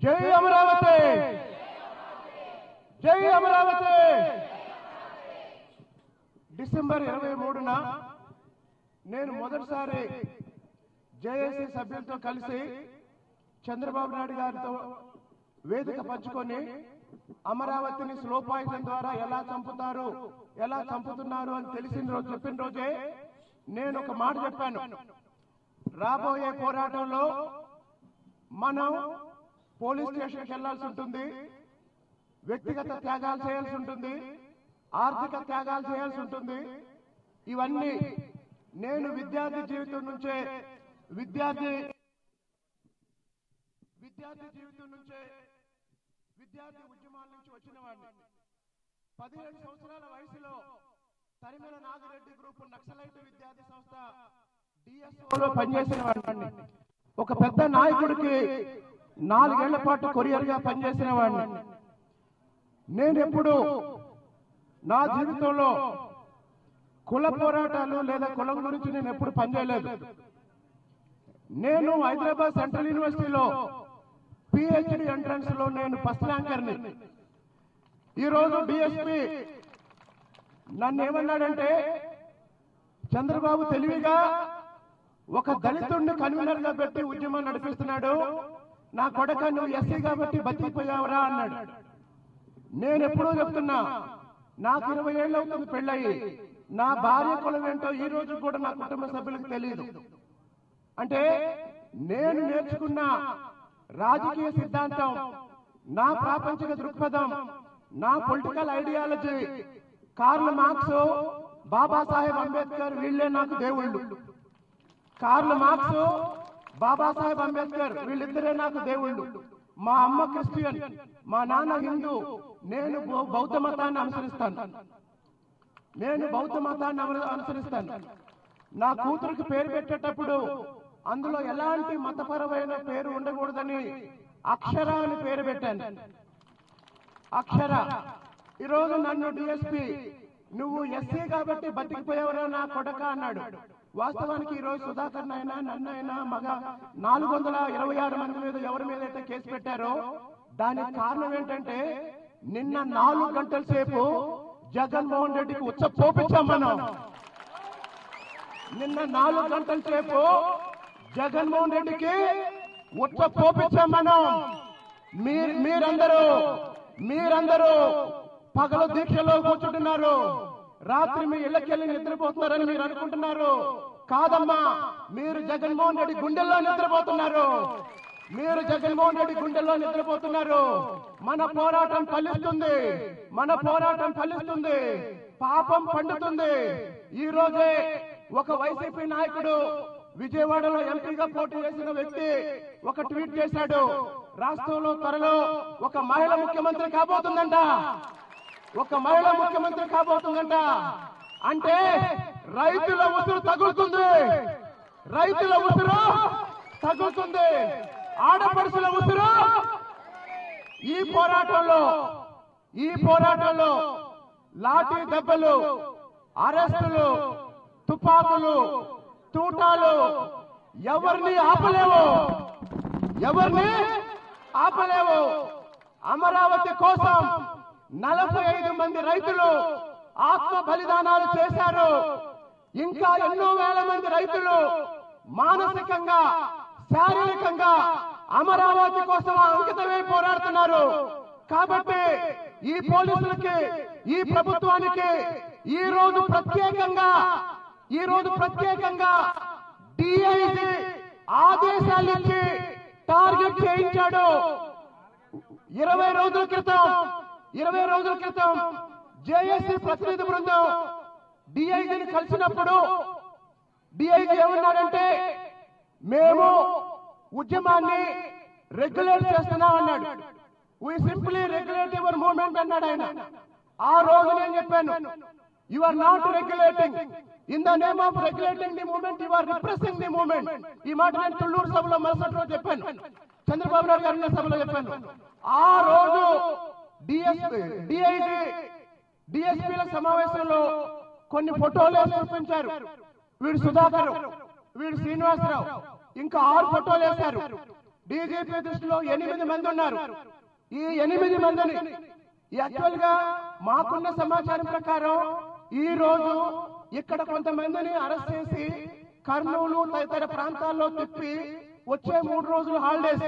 జై అమరావతి జై అమరావతి డిసెంబర్ ఇరవై మూడున నేను మొదటిసారి జేఏసీ సభ్యులతో కలిసి చంద్రబాబు నాయుడు గారితో వేదిక పంచుకొని అమరావతిని స్లో పాయిజన్ ద్వారా ఎలా చంపుతారు ఎలా చంపుతున్నారు అని తెలిసిన రోజు చెప్పిన రోజే నేను ఒక మాట చెప్పాను రాబోయే పోరాటంలో మనం పోలీస్ స్టేషన్కి వెళ్లాల్సి ఉంటుంది వ్యక్తిగత త్యాగాలు చేయాల్సి ఉంటుంది ఆర్థిక త్యాగాలు చేయాల్సి ఉంటుంది ఇవన్నీ నేను విద్యార్థి జీవితం నుంచే విద్యార్థి విద్యార్థి జీవితం నుంచే విద్యార్థి ఉద్యమాల నుంచి వచ్చిన వాడిని పదిహేడు సంవత్సరాల వయసులో తరిమెల నాగిరెడ్డి గ్రూప్ నక్సలైట్ విద్యార్థి సంస్థ డిఎస్ఓలో పనిచేసిన వాడిని ఒక పెద్ద నాయకుడికి నాలుగేళ్ల పాటు కొరియర్ గా పనిచేసిన వాడిని నేను ఎప్పుడు నా జీవితంలో కుల పోరాటాలు లేదా కులం గురించి నేను ఎప్పుడు పనిచేయలేదు నేను హైదరాబాద్ సెంట్రల్ యూనివర్సిటీలో పిహెచ్డి ఎంట్రన్స్ లో నేను ఫస్ట్ ర్యాంకర్ని ఈరోజు డిఎస్పి నన్ను ఏమన్నాడంటే చంద్రబాబు తెలివిగా ఒక దళితుడిని కన్వీనర్ గా పెట్టి ఉద్యమం నడిపిస్తున్నాడు నా కొడక నువ్వు ఎస్సీ కాబట్టి బతికిపోయావురా అన్నాడు నేను ఎప్పుడూ చెప్తున్నా నాకు ఇరవై ఏళ్ళు అవుతుంది పెళ్ళయి నా భార్య కులం ఏంటో ఈ రోజు కూడా నా కుటుంబ సభ్యులకు తెలియదు అంటే నేను నేర్చుకున్న రాజకీయ సిద్ధాంతం నా ప్రాపంచిక దృక్పథం నా political ideology Karl Marx Babasaheb Ambedkar వీళ్ళే నాకు దేవుళ్ళు కార్ల్ మార్క్స్ బాబాసాహెబ్ అంబేద్కర్ వీళ్ళిద్దరే నాకు దేవుళ్ళు మా అమ్మ క్రిస్టియన్ మా నాన్న హిందూ నేను బౌ- బౌద్ధ మతాన్ని అనుసరిస్తాను నేను బౌద్ధ మతాన్ని అను- అనుసరిస్తాను నా కూతురికి పేరు పెట్టేటప్పుడు అందులో ఎలాంటి మతపరమైన పేరు ఉండకూడదని అక్షర అని పేరు పెట్టాను అక్షర ఈరోజు నన్ను డిఎస్పి నువ్వు ఎస్సీ కాబట్టి బతికిపోయావురా నా కొడక అన్నాడు వాస్తవానికి ఈ రోజు సుధాకర్ అయినా నన్నైనా మగ నాలుగు వందల ఇరవై ఆరు మంది మీద ఎవరి మీద అయితే కేసు పెట్టారో దానికి కారణం ఏంటంటే నిన్న నాలుగు గంటల సేపు జగన్మోహన్ రెడ్డికి ఉచ్చ పోపించాం మనం నిన్న నాలుగు గంటల సేపు జగన్మోహన్ రెడ్డికి ఉచ్చ పోపించాం మనం మీరు మీరందరూ మీరందరూ పగలు దీక్షలో కూర్చుంటున్నారు రాత్రి మీ ఇళ్ళకెళ్ళి నిద్రపోతున్నారని మీరు అనుకుంటున్నారు కాదమ్మా మీరు జగన్మోహన్ రెడ్డి గుండెల్లో నిద్రపోతున్నారు మీరు జగన్మోహన్ రెడ్డి గుండెల్లో నిద్రపోతున్నారు మన పోరాటం ఫలిస్తుంది మన పోరాటం ఫలిస్తుంది పాపం పండుతుంది ఈ రోజే ఒక వైసీపీ నాయకుడు విజయవాడలో ఎంపీగా పోటీ చేసిన వ్యక్తి ఒక ట్వీట్ చేశాడు రాష్ట్రంలో త్వరలో ఒక మహిళ ముఖ్యమంత్రి కాబోతుందంట ఒక మహిళ ముఖ్యమంత్రి కాబోతుందంట అంటే రైతుల ఉసురు తగులుతుంది రైతుల ఉసురు తగులుతుంది ఆడపడుచుల ఉసురు ఈ పోరాటంలో ఈ పోరాటంలో లాఠీ దెబ్బలు అరెస్టులు తుపాకులు తూటాలు ఎవరిని ఆపలేవు ఎవరిని ఆపలేవు అమరావతి కోసం నలభై ఐదు మంది రైతులు ఆత్మ బలిదానాలు చేశారు ఇంకా ఎన్నో వేల మంది రైతులు మానసికంగా శారీరకంగా అమరావతి కోసం అంకితమై పోరాడుతున్నారు కాబట్టి ఈ పోలీసులకి ఈ ప్రభుత్వానికి ఈ రోజు ప్రత్యేకంగా ఈ రోజు ప్రత్యేకంగా డిఐజీ ఆదేశాలు ఇచ్చి టార్గెట్ చేయించాడు ఇరవై రోజుల క్రితం ఇరవై రోజుల క్రితం జేఏసీ ప్రతినిధి బృందం డిఐజీని కలిసినప్పుడు డిఐజీ ఏమన్నాడంటే మేము ఉద్యమాన్ని రెగ్యులేట్ చేస్తున్నాం అన్నాడు we simply regulate your movement అన్నాడు ఆయన ఆ రోజు నేను చెప్పాను you are not regulating in the name of regulating the movement you are repressing the movement ఈ మాట నేను తుళ్ళూరు సభలో మరుసటి రోజు చెప్పాను చంద్రబాబు నాయుడు గారి సభలో చెప్పాను ఆ రోజు డిఎస్పీ డిఐజీ డిఎస్పీల సమావేశంలో కొన్ని ఫోటోలు వేసి చూపించారు వీడు సుధాకర్ వీడు శ్రీనివాసరావు ఇంకా ఆరు ఫోటోలు వేశారు డీజీపీ దృష్టిలో ఎనిమిది మంది ఉన్నారు ఈ ఎనిమిది మందిని యాక్చువల్ గా మాకున్న సమాచారం ప్రకారం ఈ రోజు ఇక్కడ కొంతమందిని అరెస్ట్ చేసి కర్నూలు తదితర ప్రాంతాల్లో తిప్పి వచ్చే మూడు రోజులు హాలిడేస్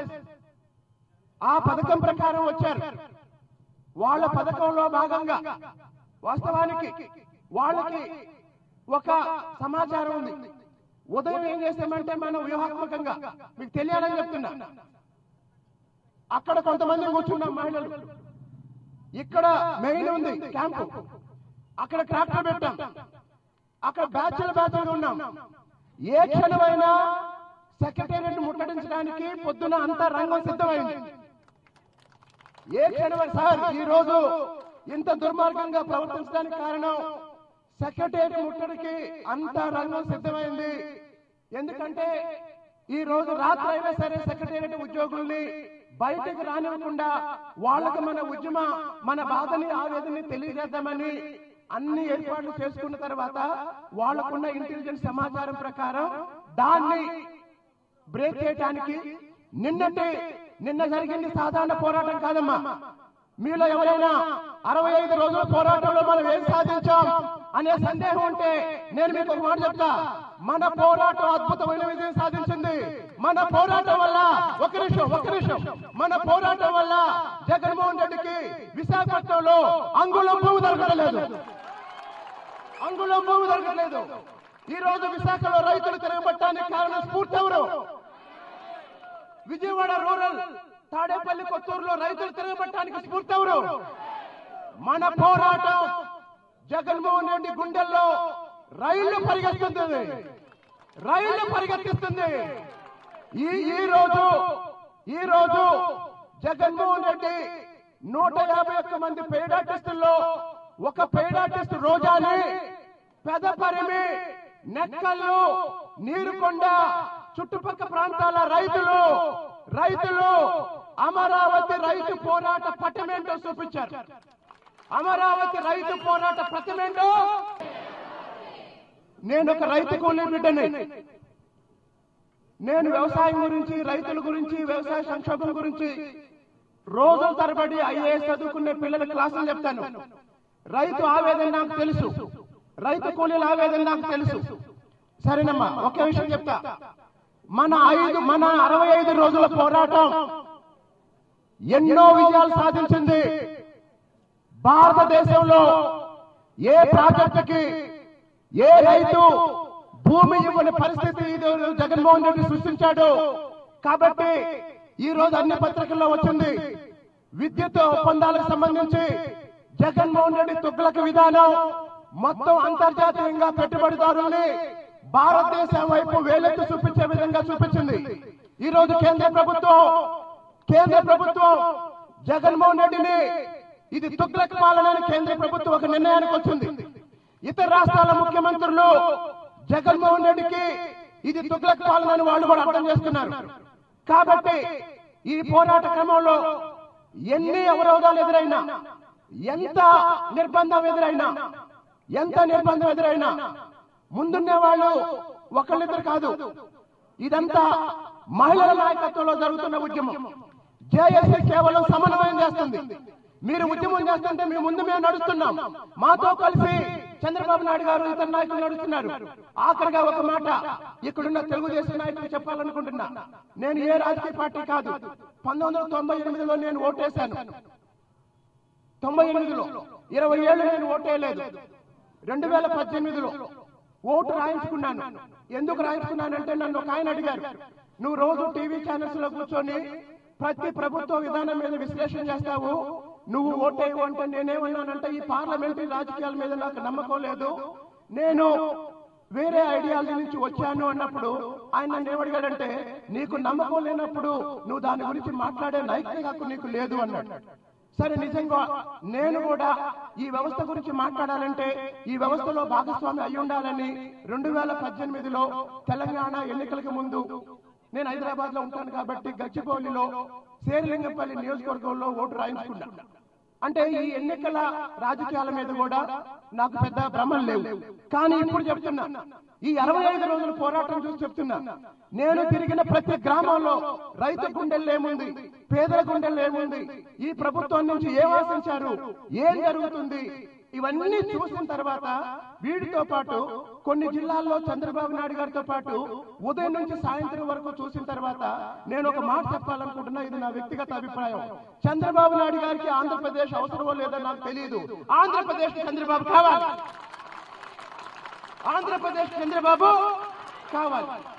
ఆ పథకం ప్రకారం వచ్చారు వాళ్ళ పథకంలో భాగంగా వాస్తవానికి వాళ్ళకి ఒక సమాచారం ఉంది ఉదయం ఏం చేస్తామంటే మనం వ్యూహాత్మకంగా మీకు తెలియాలని చెప్తున్నా అక్కడ కొంతమంది కూర్చున్నాం మహిళలు ఇక్కడ మెయిన్ ఉంది క్యాంపు అక్కడ ట్రాక్టర్ పెట్టాం అక్కడ బ్యాచ్ల బ్యాచ్లు ఉన్నాం ఏ క్షణమైనా సెక్రటేరియట్ ముట్టడించడానికి పొద్దున అంతా రంగం సిద్ధమైంది ఏ క్షణమే సార్ ఈ రోజు ఇంత దుర్మార్గంగా ప్రవర్తించడానికి కారణం సెక్రటేరియట్ ముట్టడికి అంత రంగం సిద్ధమైంది ఎందుకంటే ఈ రోజు రాత్రి అయినా సరే సెక్రటేరియట్ ఉద్యోగుల్ని బయటకు రానివ్వకుండా వాళ్ళకి మన ఉద్యమ మన బాధని ఆవేదనని తెలియజేద్దామని అన్ని ఏర్పాట్లు చేసుకున్న తర్వాత వాళ్ళకున్న ఇంటెలిజెన్స్ సమాచారం ప్రకారం దాన్ని బ్రేక్ చేయడానికి నిన్నటి నిన్న జరిగింది సాధారణ పోరాటం కాదమ్మా మీలో ఎవరైనా అరవై ఐదు రోజుల పోరాటంలో మనం ఏం సాధించాం అనే సందేహం ఉంటే నేను మీకు ఒక మాట చెప్తా మన పోరాటం అద్భుతమైన విజయం సాధించింది మన పోరాటం వల్ల ఒక నిమిషం ఒక నిమిషం మన పోరాటం వల్ల జగన్మోహన్ రెడ్డికి విశాఖపట్నంలో అంగుళం భూమి దొరకలేదు అంగుళం భూమి దొరకలేదు ఈ రోజు విశాఖలో రైతులు తిరగబట్టడానికి కారణం స్ఫూర్తి ఎవరు విజయవాడ రూరల్ తాడేపల్లి కొత్తూరులో రైతులు తిరగబట్టడానికి స్ఫూర్తి ఎవరు మన పోరాటం జగన్మోహన్ రెడ్డి గుండెల్లో రైళ్లు పరిగెత్తుతుంది రైళ్లు పరిగెత్తిస్తుంది ఈ ఈ రోజు ఈ రోజు జగన్మోహన్ రెడ్డి నూట యాభై ఒక్క మంది పెయిడ్ ఆర్టిస్టుల్లో ఒక పెయిడ్ ఆర్టిస్ట్ రోజాని పెదపరిమి నెక్కల్లు నీరుకొండ చుట్టుపక్కల ప్రాంతాల రైతులు రైతులు అమరావతి రైతు పోరాట పట్టమేంటో చూపించారు అమరావతి రైతు పోరాట పట్టమేంటో నేను ఒక రైతు కూలీ బిడ్డని నేను వ్యవసాయం గురించి రైతుల గురించి వ్యవసాయ సంక్షోభం గురించి రోజుల తరబడి ఐఏఎస్ చదువుకునే పిల్లల క్లాసులు చెప్తాను రైతు ఆవేదన నాకు తెలుసు రైతు కూలీల ఆవేదన నాకు తెలుసు సరేనమ్మా ఒకే విషయం చెప్తా మన ఐదు మన అరవై ఐదు రోజుల పోరాటం ఎన్నో విజయాలు సాధించింది భారతదేశంలో ఏ ప్రాజెక్టుకి ఏ రైతు భూమి ఇవ్వని పరిస్థితి ఇది జగన్మోహన్ రెడ్డి సృష్టించాడు కాబట్టి ఈ రోజు అన్ని పత్రికల్లో వచ్చింది విద్యుత్ ఒప్పందాలకు సంబంధించి జగన్మోహన్ రెడ్డి తుగ్లక విధానం మొత్తం అంతర్జాతీయంగా పెట్టుబడిదారుల్ని భారతదేశం వైపు వేలెత్తి చూపించే విధంగా చూపించింది ఈ రోజు కేంద్ర ప్రభుత్వం కేంద్ర ప్రభుత్వం జగన్మోహన్ రెడ్డిని ఇది తుగ్లక్ పాలన అని కేంద్ర ప్రభుత్వం ఒక నిర్ణయానికి వచ్చింది ఇతర రాష్ట్రాల ముఖ్యమంత్రులు జగన్మోహన్ రెడ్డికి ఇది తుగ్లక్ పాలన అని వాళ్ళు కూడా అర్థం చేస్తున్నారు కాబట్టి ఈ పోరాట క్రమంలో ఎన్ని అవరోధాలు ఎదురైనా ఎంత నిర్బంధం ఎదురైనా ఎంత నిర్బంధం ఎదురైనా ముందున్నే వాళ్ళు ఒకళ్ళిద్దరు కాదు ఇదంతా మహిళల నాయకత్వంలో జరుగుతున్న ఉద్యమం జేఏసీ కేవలం సమన్వయం చేస్తుంది మీరు ఉద్యమం చేస్తుంటే మీ ముందు మేము నడుస్తున్నాం మాతో కలిసి చంద్రబాబు నాయుడు గారు ఇతర నాయకులు నడుస్తున్నారు ఆఖరిగా ఒక మాట ఇక్కడున్న తెలుగుదేశం నాయకులు చెప్పాలనుకుంటున్నా నేను ఏ రాజకీయ పార్టీ కాదు పంతొమ్మిది వందల తొంభై ఎనిమిదిలో నేను ఓటేశాను తొంభై ఎనిమిదిలో ఇరవై ఏళ్ళు నేను ఓటేయలేదు రెండు వేల పద్దెనిమిదిలో ఓటు రాయించుకున్నాను ఎందుకు రాయించుకున్నానంటే నన్ను ఒక ఆయన అడిగారు నువ్వు రోజు టీవీ ఛానల్స్ లో కూర్చొని ప్రతి ప్రభుత్వ విధానం మీద విశ్లేషణ చేస్తావు నువ్వు ఓటేవు అంటే నేనేమన్నానంటే ఈ పార్లమెంటరీ రాజకీయాల మీద నాకు నమ్మకం లేదు నేను వేరే ఐడియాలజీ నుంచి వచ్చాను అన్నప్పుడు ఆయన నన్ను ఏమడిగాడంటే నీకు నమ్మకం లేనప్పుడు నువ్వు దాని గురించి మాట్లాడే నైతిక హక్కు నీకు లేదు అన్నాడు సరే నిజంగా నేను కూడా ఈ వ్యవస్థ గురించి మాట్లాడాలంటే ఈ వ్యవస్థలో భాగస్వామి అయి ఉండాలని రెండు వేల పద్దెనిమిదిలో తెలంగాణ ఎన్నికలకు ముందు నేను హైదరాబాద్ లో ఉంటాను కాబట్టి గచ్చిబౌలిలో శేరిలింగంపల్లి నియోజకవర్గంలో ఓటు రాయించుకున్నా అంటే ఈ ఎన్నికల రాజకీయాల మీద కూడా నాకు పెద్ద భ్రమలు లేవు కానీ ఇప్పుడు చెప్తున్నా ఈ అరవై ఐదు రోజుల పోరాటం చూసి చెప్తున్నా నేను తిరిగిన ప్రతి గ్రామంలో రైతు గుండెల్లో ఏముంది పేదల గుండెల్లో ఏముంది ఈ ప్రభుత్వం నుంచి ఏం ఆశించారు ఏం జరుగుతుంది ఇవన్నీ చూసిన తర్వాత వీడితో పాటు కొన్ని జిల్లాల్లో చంద్రబాబు నాయుడు గారితో పాటు ఉదయం నుంచి సాయంత్రం వరకు చూసిన తర్వాత నేను ఒక మాట చెప్పాలనుకుంటున్నా ఇది నా వ్యక్తిగత అభిప్రాయం చంద్రబాబు నాయుడు గారికి ఆంధ్రప్రదేశ్ అవసరమో లేదో నాకు తెలియదు ఆంధ్రప్రదేశ్ చంద్రబాబు కావాలి ఆంధ్రప్రదేశ్ చంద్రబాబు కావాలి